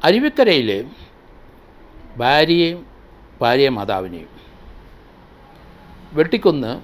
അരുവിക്കരയിൽ ഭാര്യയും ഭാര്യ മാതാവിനെയും വെട്ടിക്കൊന്ന്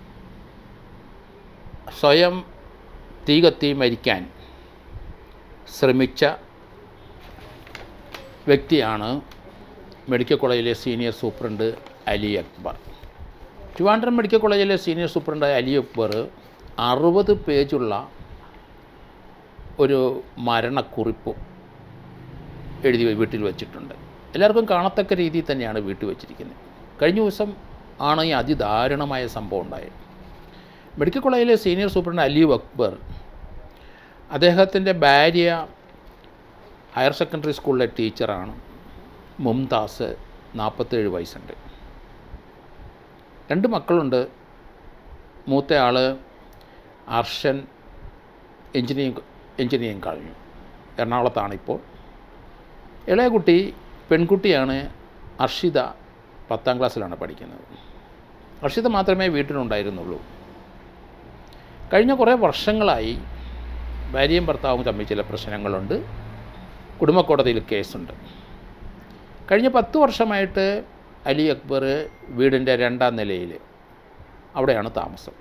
സ്വയം തീ കത്തി മരിക്കാൻ ശ്രമിച്ച വ്യക്തിയാണ് മെഡിക്കൽ കോളേജിലെ senior superintendent Ali Akbar Trivandrum medical കോളേജിലെ സീനിയർ സൂപ്രണ്ട് അലി അക്ബർ അറുപത് പേജുള്ള ഒരു മരണക്കുറിപ്പ് എഴുതി വീട്ടിൽ വെച്ചിട്ടുണ്ട് എല്ലാവർക്കും കാണത്തക്ക രീതിയിൽ തന്നെയാണ് വീട്ടിൽ വെച്ചിരിക്കുന്നത് കഴിഞ്ഞ ദിവസം ആണ് ഈ അതിദാരുണമായ സംഭവം ഉണ്ടായത് മെഡിക്കൽ കോളേജിലെ സീനിയർ സൂപ്രണ്ട് അലി അക്ബർ അദ്ദേഹത്തിൻ്റെ ഭാര്യ ഹയർ സെക്കൻഡറി സ്കൂളിലെ ടീച്ചറാണ് മുംതാസ് നാൽപ്പത്തേഴ് വയസ്സുണ്ട് രണ്ട് മക്കളുണ്ട് മൂത്തയാൾ അർഷൻ എഞ്ചിനീയറിംഗ് എഞ്ചിനീയറിംഗ് കഴിഞ്ഞു എറണാകുളത്താണിപ്പോൾ ഇളയ കുട്ടി പെൺകുട്ടിയാണ് അർഷിത പത്താം ക്ലാസ്സിലാണ് പഠിക്കുന്നത് അർഷിത മാത്രമേ വീട്ടിലുണ്ടായിരുന്നുള്ളൂ കഴിഞ്ഞ കുറേ വർഷങ്ങളായി ഭാര്യയും ഭർത്താവും തമ്മിൽ ചില പ്രശ്നങ്ങളുണ്ട് കുടുംബക്കോടതിയിൽ കേസുണ്ട് കഴിഞ്ഞ പത്ത് വർഷമായിട്ട് അലി അക്ബർ വീടിൻ്റെ രണ്ടാം നിലയിൽ അവിടെയാണ് താമസം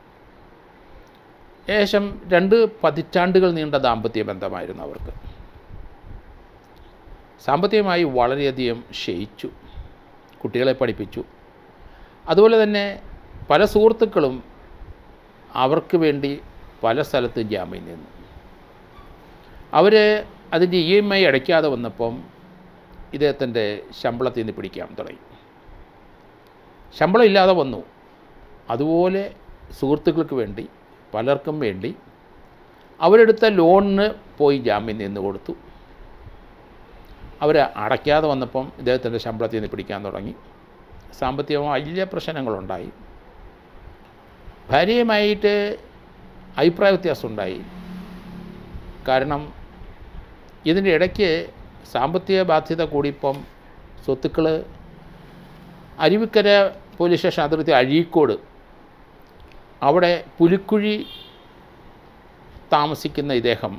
ഏകദേശം രണ്ട് പതിറ്റാണ്ടുകൾ നീണ്ട ദാമ്പത്യ ബന്ധമായിരുന്നു അവർക്ക് സാമ്പത്തികമായി വളരെയധികം ക്ഷയിച്ചു കുട്ടികളെ പഠിപ്പിച്ചു അതുപോലെ തന്നെ പല സുഹൃത്തുക്കളും അവർക്ക് വേണ്ടി പല സ്ഥലത്തും ജാമ്യം നിന്നു അവർ അതിൻ്റെ ഇ എം ഐ അടയ്ക്കാതെ വന്നപ്പം ഇദ്ദേഹത്തിൻ്റെ ശമ്പളത്തിൽ നിന്ന് പിടിക്കാൻ തുടങ്ങി ശമ്പളം ഇല്ലാതെ വന്നു അതുപോലെ സുഹൃത്തുക്കൾക്ക് വേണ്ടി പലർക്കും വേണ്ടി അവരെടുത്ത ലോണിന് പോയി ജാമ്യം നിന്ന് കൊടുത്തു അവർ അടയ്ക്കാതെ വന്നപ്പം ഇദ്ദേഹത്തിൻ്റെ ശമ്പളത്തിൽ നിന്ന് പിടിക്കാൻ തുടങ്ങി സാമ്പത്തികമായി വലിയ പ്രശ്നങ്ങളുണ്ടായി ഭാര്യയുമായിട്ട് അഭിപ്രായ വ്യത്യാസമുണ്ടായി കാരണം ഇതിൻ്റെ ഇടയ്ക്ക് സാമ്പത്തിക ബാധ്യത കൂടിയപ്പം സ്വത്തുക്കൾ അരുവിക്കര പോലീസ് സ്റ്റേഷൻ അതിർത്തി അഴീക്കോട് അവിടെ പുലിക്കുഴി താമസിക്കുന്ന ഇദ്ദേഹം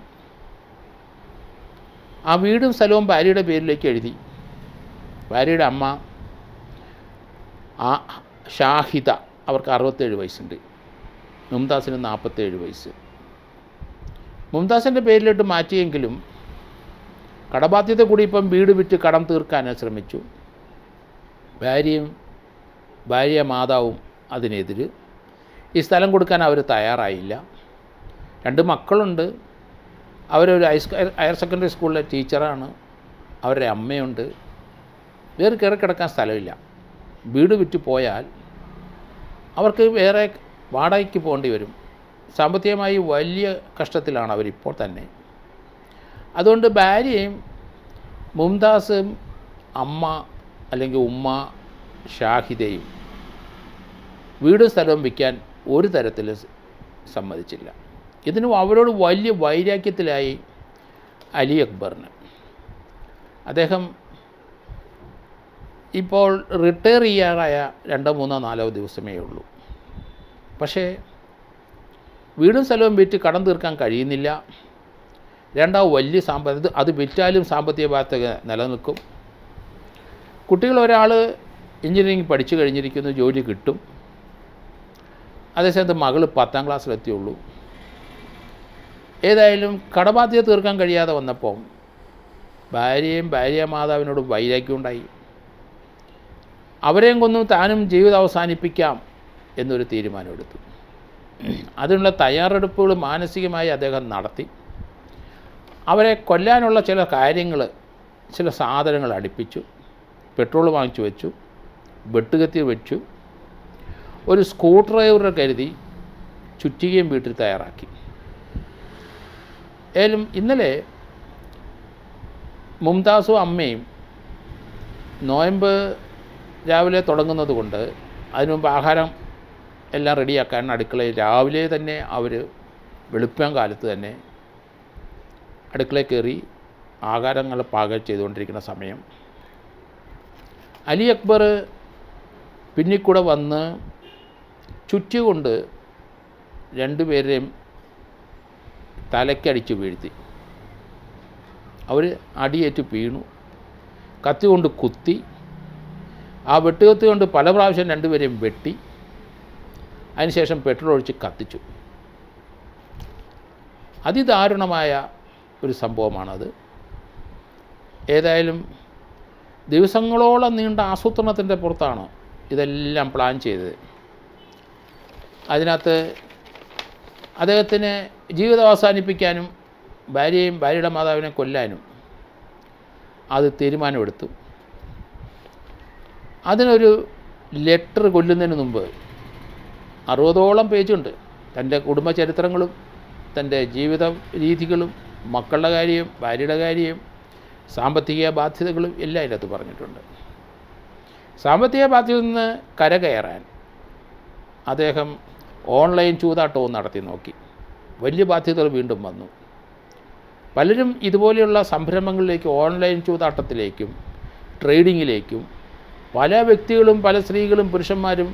ആ വീടും സ്ഥലവും ഭാര്യയുടെ പേരിലേക്ക് എഴുതി ഭാര്യയുടെ അമ്മ ആ ഷാഹിദ അവർക്ക് അറുപത്തേഴ് വയസ്സുണ്ട് മുംതാസിന് നാൽപ്പത്തേഴ് വയസ്സ് മുംതാസിൻ്റെ പേരിലോട്ട് മാറ്റിയെങ്കിലും കടബാധ്യത കൂടി ഇപ്പം വീട് വിറ്റ് കടം തീർക്കാൻ ശ്രമിച്ചു ഭാര്യയും ഭാര്യ മാതാവും അതിനെതിര് ഈ സ്ഥലം കൊടുക്കാൻ അവർ തയ്യാറായില്ല രണ്ട് മക്കളുണ്ട് അവരൊരു ഹൈസ് ഹയർ സെക്കൻഡറി സ്കൂളിലെ ടീച്ചറാണ് അവരുടെ അമ്മയുണ്ട് വേറെ കയറി കിടക്കാൻ സ്ഥലമില്ല വീട് വിറ്റ് പോയാൽ അവർക്ക് വേറെ വാടകയ്ക്ക് പോകേണ്ടി വരും സാമ്പത്തികമായി വലിയ കഷ്ടത്തിലാണ് അവരിപ്പോൾ തന്നെ അതുകൊണ്ട് ഭാര്യയും മുംതാസും അമ്മ അല്ലെങ്കിൽ ഉമ്മ ഷാഹിദയും വീടും സ്ഥലവും വിൽക്കാൻ ഒരു തരത്തിൽ സമ്മതിച്ചില്ല ഇതിനും അവരോട് വലിയ വൈരാഗ്യത്തിലായി അലി അക്ബറിന് അദ്ദേഹം ഇപ്പോൾ റിട്ടയർ ചെയ്യാറായ രണ്ടോ മൂന്നോ നാലോ ദിവസമേ ഉള്ളൂ പക്ഷേ വീടും സ്ഥലവും വിറ്റ് കടം തീർക്കാൻ കഴിയുന്നില്ല രണ്ടാമത് വലിയ സാമ്പത്തിക അത് വിറ്റാലും സാമ്പത്തിക ബാധ്യത നിലനിൽക്കും കുട്ടികൾ ഒരാൾ എഞ്ചിനീയറിംഗ് പഠിച്ചു കഴിഞ്ഞിരിക്കുന്നു ജോലി കിട്ടും അതേസമയത്ത് മകൾ പത്താം ക്ലാസ്സിലെത്തിയുള്ളൂ ഏതായാലും കടബാധ്യത തീർക്കാൻ കഴിയാതെ വന്നപ്പോൾ ഭാര്യയും ഭാര്യ മാതാവിനോട് വൈരാഗ്യമുണ്ടായി അവരെയും കൊന്നും താനും ജീവിതം അവസാനിപ്പിക്കാം എന്നൊരു തീരുമാനമെടുത്തു അതിനുള്ള തയ്യാറെടുപ്പുകൾ മാനസികമായി അദ്ദേഹം നടത്തി അവരെ കൊല്ലാനുള്ള ചില കാര്യങ്ങൾ ചില സാധനങ്ങൾ അടുപ്പിച്ചു പെട്രോൾ വാങ്ങിച്ചു വെച്ചു വെട്ടുകത്തി വെച്ചു ഒരു സ്ക്രൂ ഡ്രൈവറെ കരുതി ചുറ്റികയും വീട്ടിൽ തയ്യാറാക്കി ഏലും ഇന്നലെ മുംതാസും അമ്മയും നോയമ്പ് രാവിലെ തുടങ്ങുന്നത് കൊണ്ട് അതിനു മുമ്പ് ആഹാരം എല്ലാം റെഡിയാക്കാൻ അടുക്കളയിൽ രാവിലെ തന്നെ അവർ വെളുപ്പം കാലത്ത് തന്നെ അടുക്കളയിൽ കയറി ആഹാരങ്ങൾ പാകം ചെയ്തുകൊണ്ടിരിക്കുന്ന സമയം അലി അക്ബർ പിന്നിൽ കൂടെ വന്ന് ചുറ്റുകൊണ്ട് രണ്ടുപേരെയും തലയ്ക്കടിച്ച് വീഴ്ത്തി അവർ അടിയേറ്റ് വീണു കത്തി കൊണ്ട് കുത്തി ആ വെട്ടുകത്തി കൊണ്ട് പല പ്രാവശ്യം രണ്ടുപേരെയും വെട്ടി അതിനുശേഷം പെട്രോൾ ഒഴിച്ച് കത്തിച്ചു അതിദാരുണമായ ഒരു സംഭവമാണത് ഏതായാലും ദിവസങ്ങളോളം നീണ്ട ആസൂത്രണത്തിൻ്റെ പുറത്താണ് ഇതെല്ലാം പ്ലാൻ ചെയ്തത് അതിനകത്ത് അദ്ദേഹത്തിന് ജീവിതം അവസാനിപ്പിക്കാനും ഭാര്യയും ഭാര്യയുടെ മാതാവിനെ കൊല്ലാനും അത് തീരുമാനമെടുത്തു അതിനൊരു ലെറ്റർ കൊല്ലുന്നതിന് മുമ്പ് അറുപതോളം പേജുണ്ട് തൻ്റെ കുടുംബ ചരിത്രങ്ങളും തൻ്റെ ജീവിത രീതികളും മക്കളുടെ കാര്യം ഭാര്യയുടെ കാര്യം സാമ്പത്തിക ബാധ്യതകളും എല്ലാം അതിനകത്ത് പറഞ്ഞിട്ടുണ്ട് സാമ്പത്തിക ബാധ്യതയിൽ നിന്ന് കരകയറാൻ അദ്ദേഹം ഓൺലൈൻ ചൂതാട്ടവും നടത്തി നോക്കി വലിയ ബാധ്യതകൾ വീണ്ടും വന്നു പലരും ഇതുപോലെയുള്ള സംരംഭങ്ങളിലേക്ക് ഓൺലൈൻ ചൂതാട്ടത്തിലേക്കും ട്രേഡിങ്ങിലേക്കും പല വ്യക്തികളും പല സ്ത്രീകളും പുരുഷന്മാരും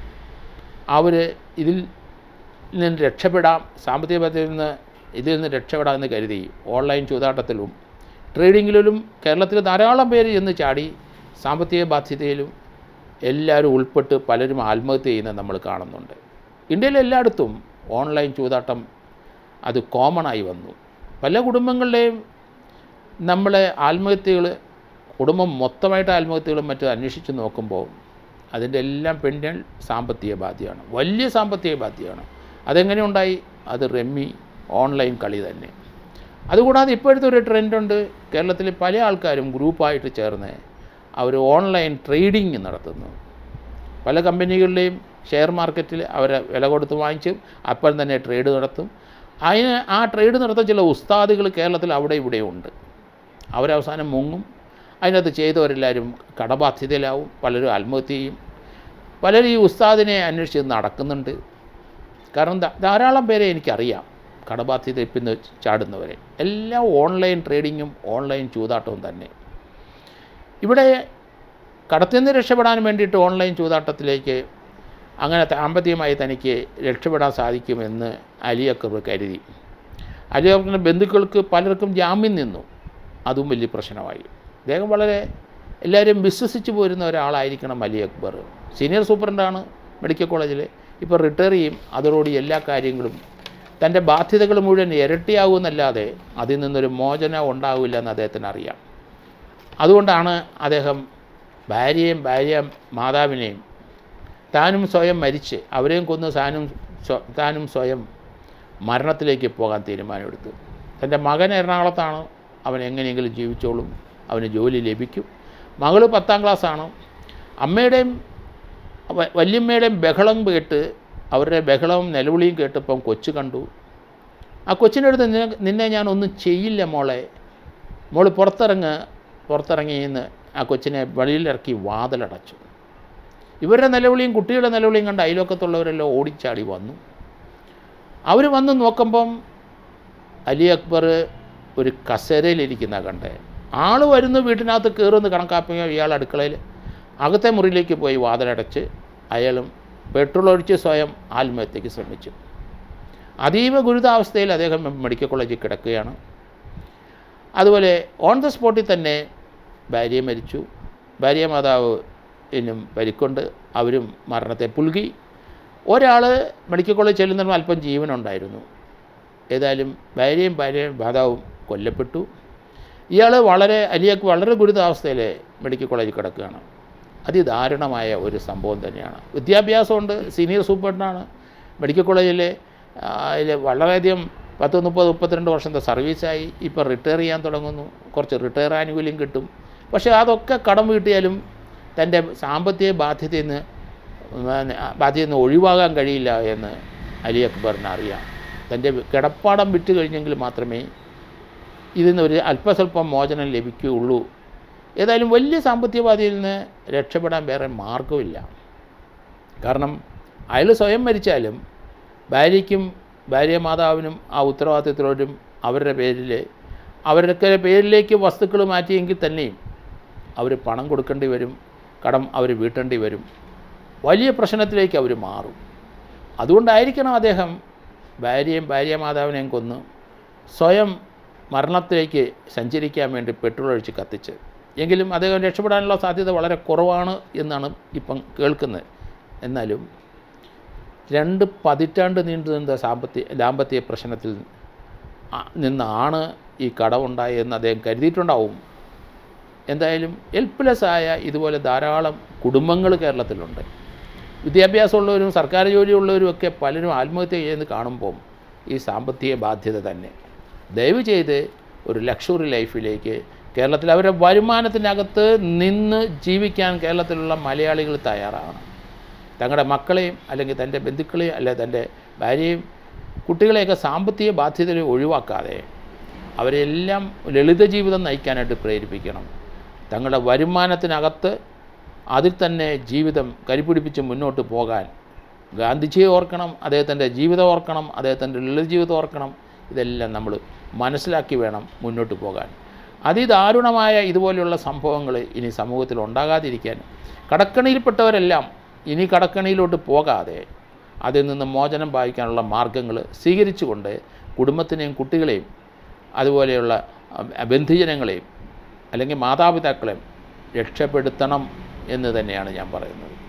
അവർ ഇതിൽ നിന്ന് രക്ഷപ്പെടാം സാമ്പത്തിക ബാധ്യതയിൽ നിന്ന് ഇതിൽ നിന്ന് രക്ഷപ്പെടാമെന്ന് കരുതി ഓൺലൈൻ ചൂതാട്ടത്തിലും ട്രേഡിങ്ങിലും കേരളത്തിൽ ധാരാളം പേര് ചെന്ന് ചാടി സാമ്പത്തിക ബാധ്യതയിലും എല്ലാവരും ഉൾപ്പെട്ട് പലരും ആത്മഹത്യ ചെയ്യുന്നത് നമ്മൾ കാണുന്നുണ്ട് ഇന്ത്യയിൽ എല്ലായിടത്തും ഓൺലൈൻ ചൂതാട്ടം അത് കോമൺ ആയി വന്നു പല കുടുംബങ്ങളുടെയും നമ്മളെ ആത്മഹത്യകൾ കുടുംബം മൊത്തമായിട്ട് ആത്മഹത്യകളും മറ്റും അന്വേഷിച്ച് നോക്കുമ്പോൾ അതിൻ്റെ എല്ലാം പിന്നിൽ സാമ്പത്തിക ബാധ്യമാണ് വലിയ സാമ്പത്തിക ബാധ്യമാണ് അതെങ്ങനെ ഉണ്ടായി അത് റമ്മി ഓൺലൈൻ കളി തന്നെ അതുകൂടാതെ ഇപ്പോഴത്തെ ഒരു ട്രെൻഡുണ്ട് കേരളത്തിൽ പല ആൾക്കാരും ഗ്രൂപ്പായിട്ട് ചേർന്ന് അവർ ഓൺലൈൻ ട്രേഡിങ് നടത്തുന്നു പല കമ്പനികളുടെയും ഷെയർ മാർക്കറ്റിൽ അവരെ വില കൊടുത്ത് വാങ്ങിച്ച് അപ്പം തന്നെ ട്രേഡ് നടത്തും അതിന് ആ ട്രേഡ് നടത്തുന്ന ചില ഉസ്താദുകൾ കേരളത്തിൽ അവിടെ ഇവിടെ ഉണ്ട് അവരവസാനം മുങ്ങും അതിനകത്ത് ചെയ്തവരെല്ലാവരും കടബാധ്യതയിലാവും പലരും ആത്മഹത്യ ചെയ്യും പലരും ഈ ഉസ്താദിനെ അന്വേഷിച്ച് നടക്കുന്നുണ്ട് കാരണം ധാ- ധാരാളം പേരെ എനിക്കറിയാം കടബാധ്യത ഇപ്പിന്ന് ചാടുന്നവരെ എല്ലാം ഓൺലൈൻ ട്രേഡിങ്ങും ഓൺലൈൻ ചൂതാട്ടവും തന്നെ ഇവിടെ കടത്തിൽ നിന്ന് രക്ഷപ്പെടാൻ വേണ്ടിയിട്ട് ഓൺലൈൻ ചൂതാട്ടത്തിലേക്ക് അങ്ങനെ സാമ്പത്തികമായി തനിക്ക് രക്ഷപ്പെടാൻ സാധിക്കുമെന്ന് അലി അക്ബർ കരുതി അലി അക്ബറിൻ്റെ ബന്ധുക്കൾക്ക് പലർക്കും ജാമ്യം നിന്നു അതും വലിയ പ്രശ്നമായി അദ്ദേഹം വളരെ എല്ലാവരും വിശ്വസിച്ച് പോരുന്ന ഒരാളായിരിക്കണം അലി അക്ബർ സീനിയർ സൂപ്രണ്ടാണ് മെഡിക്കൽ കോളേജിൽ ഇപ്പോൾ റിട്ടയർ ചെയ്യും അതോടുകൂടി എല്ലാ കാര്യങ്ങളും തൻ്റെ ബാധ്യതകൾ മുഴുവൻ ഇരട്ടിയാകുമെന്നല്ലാതെ അതിൽ നിന്നൊരു മോചനം ഉണ്ടാവില്ല എന്ന് അദ്ദേഹത്തിന് അറിയാം അതുകൊണ്ടാണ് അദ്ദേഹം ഭാര്യയും ഭാര്യ മാതാവിനെയും താനും സ്വയം മരിച്ച് അവരെയും കൊന്ന് താനും സ്വ- താനും സ്വയം മരണത്തിലേക്ക് പോകാൻ തീരുമാനമെടുത്തു തൻ്റെ മകൻ എറണാകുളത്താണ് അവൻ എങ്ങനെയെങ്കിലും ജീവിച്ചോളും അവന് ജോലി ലഭിക്കും മകൾ പത്താം ക്ലാസ്സാണ് അമ്മയുടെയും വ- വല്യമ്മയുടെയും ബഹളം കേട്ട് അവരുടെ ബഹളവും നിലവിളിയും കേട്ടപ്പം കൊച്ചു കണ്ടു ആ കൊച്ചിൻ്റെ അടുത്ത് നിന്നെ നിന്നെ ഞാൻ ഒന്നും ചെയ്യില്ല മോളെ മോൾ പുറത്തിറങ്ങ് പുറത്തിറങ്ങി എന്ന് ആ കൊച്ചിനെ വെളിയിലിറക്കി വാതിലടച്ചു ഇവരുടെ നിലവിളിയും കുട്ടികളുടെ നിലവിളിയും കണ്ട് അയലോക്കത്തുള്ളവരെല്ലാം ഓടിച്ചാടി വന്നു അവർ വന്ന് നോക്കുമ്പം അലി അക്ബർ ഒരു കസേരയിലിരിക്കുന്ന കണ്ടേ ആൾ വരുന്നു വീട്ടിനകത്ത് കയറുമെന്ന് കണക്കാപ്പിയ ഇയാൾ അടുക്കളയിൽ അകത്തെ മുറിയിലേക്ക് പോയി വാതിലടച്ച് അയാളും പെട്രോൾ ഒഴിച്ച് സ്വയം ആത്മഹത്യയ്ക്ക് ശ്രമിച്ചു അതീവ ഗുരുതാവസ്ഥയിൽ അദ്ദേഹം മെഡിക്കൽ കോളേജിൽ കിടക്കുകയാണ് അതുപോലെ ഓൺ ദ സ്പോട്ടിൽ തന്നെ ഭാര്യ മരിച്ചു ഭാര്യ മാതാവ് ഇനും പരിക്കൊണ്ട് അവരും മരണത്തെ പുൽകി ഒരാൾ മെഡിക്കൽ കോളേജ് ചെല്ലുന്നതിന് അല്പം ജീവനുണ്ടായിരുന്നു ഏതായാലും ഭാര്യയും ഭാര്യയും മാതാവും കൊല്ലപ്പെട്ടു ഇയാൾ വളരെ അലിയക്ക് വളരെ ഗുരുതാവസ്ഥയിൽ മെഡിക്കൽ കോളേജിൽ കിടക്കുകയാണ് അതിദാരുണമായ ഒരു സംഭവം തന്നെയാണ് വിദ്യാഭ്യാസമുണ്ട് സീനിയർ സൂപ്രണ്ടാണ് മെഡിക്കൽ കോളേജിലെ അതിൽ വളരെയധികം പത്ത് മുപ്പത് മുപ്പത്തിരണ്ട് വർഷത്തെ സർവീസായി ഇപ്പോൾ റിട്ടയർ ചെയ്യാൻ തുടങ്ങുന്നു കുറച്ച് റിട്ടയർ ആനുകൂല്യം കിട്ടും പക്ഷേ അതൊക്കെ കടം വീട്ടിയാലും തൻ്റെ സാമ്പത്തിക ബാധ്യതയിൽ നിന്ന് പിന്നെ ബാധ്യതയിൽ നിന്ന് ഒഴിവാകാൻ കഴിയില്ല എന്ന് അലി അക്ബറിന് അറിയാം തൻ്റെ കിടപ്പാടം വിറ്റ് കഴിഞ്ഞെങ്കിൽ മാത്രമേ ഇതിൽ നിന്ന് ഒരു അല്പസ്വല്പം മോചനം ലഭിക്കുകയുള്ളൂ ഏതായാലും വലിയ സാമ്പത്തിക ബാധ്യതയിൽ നിന്ന് രക്ഷപ്പെടാൻ വേറെ മാർഗമില്ല കാരണം അയാൾ സ്വയം മരിച്ചാലും ഭാര്യയ്ക്കും ഭാര്യ മാതാവിനും ആ ഉത്തരവാദിത്തത്തിലോട്ടും അവരുടെ പേരിൽ അവരുടെ പേരിലേക്ക് വസ്തുക്കൾ മാറ്റിയെങ്കിൽ തന്നെയും അവർ പണം കൊടുക്കേണ്ടി വരും കടം അവർ വീട്ടേണ്ടി വരും വലിയ പ്രശ്നത്തിലേക്ക് അവർ മാറും അതുകൊണ്ടായിരിക്കണം അദ്ദേഹം ഭാര്യയും ഭാര്യ മാതാവിനെയും കൊന്ന് സ്വയം മരണത്തിലേക്ക് സഞ്ചരിക്കാൻ വേണ്ടി പെട്രോൾ ഒഴിച്ച് കത്തിച്ച് എങ്കിലും അദ്ദേഹം രക്ഷപ്പെടാനുള്ള സാധ്യത വളരെ കുറവാണ് എന്നാണ് ഇപ്പം കേൾക്കുന്നത് എന്നാലും രണ്ട് പതിറ്റാണ്ട് നീണ്ടു നിന്ന സാമ്പത്തിക ദാമ്പത്യ പ്രശ്നത്തിൽ ആ- നിന്നാണ് ഈ കടമുണ്ടായതെന്ന് അദ്ദേഹം കരുതിയിട്ടുണ്ടാവും എന്തായാലും ഹെൽപ്ലെസ് ആയ ഇതുപോലെ ധാരാളം കുടുംബങ്ങൾ കേരളത്തിലുണ്ട് വിദ്യാഭ്യാസമുള്ളവരും സർക്കാർ ജോലിയുള്ളവരും ഒക്കെ പലരും ആത്മഹത്യ ചെയ്യുന്നത് കാണുമ്പം ഈ സാമ്പത്തിക ബാധ്യത തന്നെ ദയവ് ചെയ്ത് ഒരു ലക്ഷറി ലൈഫിലേക്ക് കേരളത്തിൽ അവരുടെ വരുമാനത്തിനകത്ത് നിന്ന് ജീവിക്കാൻ കേരളത്തിലുള്ള മലയാളികൾ തയ്യാറാണ് തങ്ങളുടെ മക്കളെയും അല്ലെങ്കിൽ തൻ്റെ ബന്ധുക്കളെയും അല്ലെങ്കിൽ തൻ്റെ ഭാര്യയും കുട്ടികളെയൊക്കെ സാമ്പത്തിക ബാധ്യതകൾ ഒഴിവാക്കാതെ അവരെല്ലാം ലളിത ജീവിതം നയിക്കാനായിട്ട് പ്രേരിപ്പിക്കണം തങ്ങളുടെ വരുമാനത്തിനകത്ത് അതിൽ തന്നെ ജീവിതം കരിപിടിപ്പിച്ച് മുന്നോട്ട് പോകാൻ ഗാന്ധിജിയെ ഓർക്കണം അദ്ദേഹത്തിൻ്റെ ജീവിതം ഓർക്കണം അദ്ദേഹത്തിൻ്റെ ലളിത ജീവിതം ഓർക്കണം ഇതെല്ലാം നമ്മൾ മനസ്സിലാക്കി വേണം മുന്നോട്ട് പോകാൻ അതിദാരുണമായ ഇതുപോലെയുള്ള സംഭവങ്ങൾ ഇനി സമൂഹത്തിൽ ഉണ്ടാകാതിരിക്കാൻ കടക്കണിയിൽപ്പെട്ടവരെല്ലാം ഇനി കടക്കണിയിലോട്ട് പോകാതെ അതിൽ നിന്ന് മോചനം പാലിക്കാനുള്ള മാർഗങ്ങൾ സ്വീകരിച്ചുകൊണ്ട് കുടുംബത്തിനെയും കുട്ടികളെയും അതുപോലെയുള്ള അഹ്, ബന്ധുജനങ്ങളെയും അല്ലെങ്കിൽ മാതാപിതാക്കളെയും രക്ഷപ്പെടുത്തണം എന്ന് തന്നെയാണ് ഞാൻ പറയുന്നത്